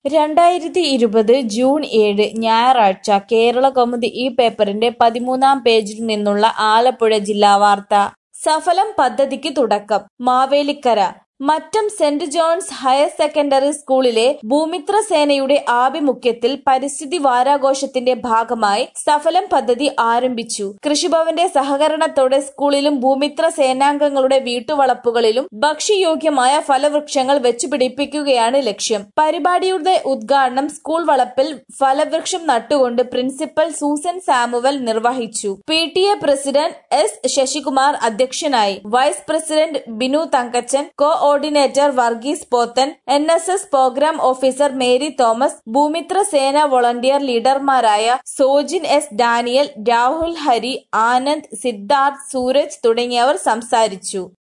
രണ്ടായിരത്തി ഇരുപത് ജൂൺ ഏഴ് ഞായറാഴ്ച കേരളകൗമുദി ഈ പേപ്പറിന്റെ പതിമൂന്നാം പേജിൽ നിന്നുള്ള ആലപ്പുഴ ജില്ലാ വാർത്ത സഫലം പദ്ധതിക്ക് തുടക്കം Mavelikkara Mattam saint John's higher secondary സ്കൂളിലെ ഭൂമിത്ര സേനയുടെ ആഭിമുഖ്യത്തിൽ പരിസ്ഥിതി വാരാഘോഷത്തിന്റെ ഭാഗമായി സഫലം പദ്ധതി ആരംഭിച്ചു കൃഷിഭവന്റെ സഹകരണത്തോടെ സ്കൂളിലും ഭൂമിത്ര സേനാംഗങ്ങളുടെ വീട്ടുവളപ്പുകളിലും ഭക്ഷ്യയോഗ്യമായ ഫലവൃക്ഷങ്ങൾ വെച്ചുപിടിപ്പിക്കുകയാണ് ലക്ഷ്യം പരിപാടിയുടെ ഉദ്ഘാടനം സ്കൂൾ വളപ്പിൽ ഫലവൃക്ഷം നട്ടുകൊണ്ട് പ്രിൻസിപ്പൽ സൂസൻ സാമുവൽ നിർവഹിച്ചു P T A president S Sasikumar അധ്യക്ഷനായി vice president Binu Thankachan co coordinator Varghese Pothen N S S programme officer Mary Thomas Bhoomithra Sena volunteer ലീഡർമാരായ സോജിൻ എസ് ഡാനിയൽ രാഹുൽ ഹരി ആനന്ദ് സിദ്ധാർത്ഥ് സൂരജ് തുടങ്ങിയവർ സംസാരിച്ചു